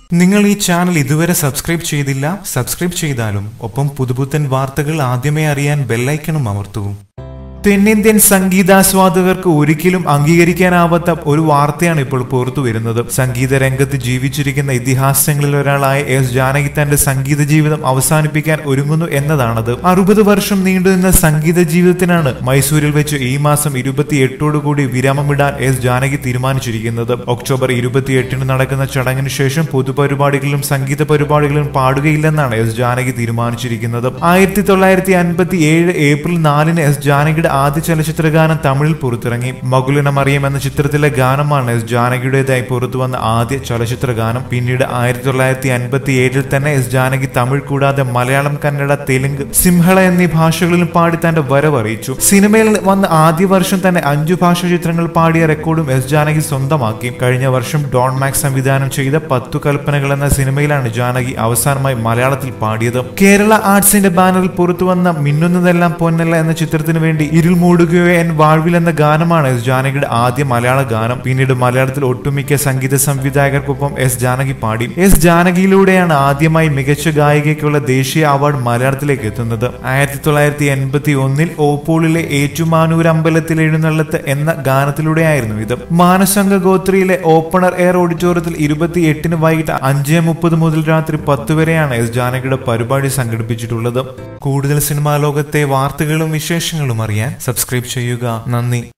നിങ്ങൾ ഈ ചാനൽ ഇതുവരെ സബ്സ്ക്രൈബ് ചെയ്തില്ല സബ്സ്ക്രൈബ് ചെയ്താലും ഒപ്പം പുതുപുത്തൻ വാർത്തകൾ ആദ്യമേ അറിയാൻ ബെല്ലൈക്കണും അമർത്തൂ തെന്നിന്ത്യൻ സംഗീതാസ്വാദകർക്ക് ഒരിക്കലും അംഗീകരിക്കാനാവാത്ത ഒരു വാർത്തയാണ് ഇപ്പോൾ പുറത്തു വരുന്നത് സംഗീത രംഗത്ത് ജീവിച്ചിരിക്കുന്ന ഇതിഹാസങ്ങളിൽ ഒരാളായ എസ് ജാനകി തന്റെ സംഗീത ജീവിതം അവസാനിപ്പിക്കാൻ ഒരുങ്ങുന്നു എന്നതാണത് അറുപത് വർഷം നീണ്ടുനിന്ന സംഗീത ജീവിതത്തിനാണ് മൈസൂരിൽ വെച്ച് ഈ മാസം ഇരുപത്തിയെട്ടോടുകൂടി വിരാമമിടാൻ എസ് ജാനകി തീരുമാനിച്ചിരിക്കുന്നത് ഒക്ടോബർ ഇരുപത്തിയെട്ടിന് നടക്കുന്ന ചടങ്ങിന് ശേഷം പൊതുപരിപാടികളിലും സംഗീത പരിപാടികളിലും പാടുകയില്ലെന്നാണ് എസ് ജാനകി തീരുമാനിച്ചിരിക്കുന്നത് ആയിരത്തി തൊള്ളായിരത്തി അൻപത്തി ഏഴ് ഏപ്രിൽ നാലിന് എസ് ജാനകിയുടെ ആദ്യ ചലച്ചിത്ര ഗാനം തമിഴിൽ പുറത്തിറങ്ങി മകുലിന മറിയം എന്ന ചിത്രത്തിലെ ഗാനമാണ് എസ് ജാനകിയുടേതായി പുറത്തു വന്ന ആദ്യ ചലച്ചിത്ര ഗാനം പിന്നീട് ആയിരത്തി തൊള്ളായിരത്തി അൻപത്തി ഏഴിൽ തന്നെ എസ് ജാനകി തമിഴ് കൂടാതെ മലയാളം കന്നഡ തെലുങ്ക് സിംഹള എന്നീ ഭാഷകളിലും പാടി തന്റെ വരവ് അറിയിച്ചു സിനിമയിൽ വന്ന ആദ്യ വർഷം തന്നെ അഞ്ചു ഭാഷ ചിത്രങ്ങൾ പാടിയ റെക്കോർഡും എസ് ജാനകി സ്വന്തമാക്കി കഴിഞ്ഞ വർഷം ഡോൺ മാക്സ് സംവിധാനം ചെയ്ത പത്തു കൽപ്പനകൾ എന്ന സിനിമയിലാണ് ജാനകി അവസാനമായി മലയാളത്തിൽ പാടിയത് കേരള ആർട്സിന്റെ ബാനറിൽ പുറത്തുവന്ന മിന്നുന്നതെല്ലാം പൊന്നല്ല എന്ന ചിത്രത്തിന് വേണ്ടി ഇരുൾ മൂടുകയോ എൻ വാഴ്വിൽ എന്ന ഗാനമാണ് എസ് ജാനകിയുടെ ആദ്യ മലയാള ഗാനം പിന്നീട് മലയാളത്തിൽ ഒട്ടുമിക്ക സംഗീത സംവിധായകർക്കൊപ്പം എസ് ജാനകി പാടി എസ് ജാനകിയിലൂടെയാണ് ആദ്യമായി മികച്ച ഗായികയ്ക്കുള്ള ദേശീയ അവാർഡ് മലയാളത്തിലേക്ക് എത്തുന്നത് ആയിരത്തി തൊള്ളായിരത്തി എൺപത്തി ഒന്നിൽ ഓപ്പോളിലെ ഏറ്റുമാനൂർ അമ്പലത്തിൽ എഴുന്നള്ളത്ത് എന്ന ഗാനത്തിലൂടെയായിരുന്നു ഇത് മാനസംഗ ഗോത്രിയിലെ ഓപ്പണർ എയർ ഓഡിറ്റോറിയത്തിൽ ഇരുപത്തി എട്ടിന് വൈകിട്ട് അഞ്ച് മുപ്പത് മുതൽ രാത്രി പത്ത് വരെയാണ് എസ് ജാനകിയുടെ പരിപാടി സംഘടിപ്പിച്ചിട്ടുള്ളത് കൂടുതൽ സിനിമാ ലോകത്തെ വാർത്തകളും വിശേഷങ്ങളും അറിയാൻ സബ്സ്ക്രൈബ് ചെയ്യുക നന്ദി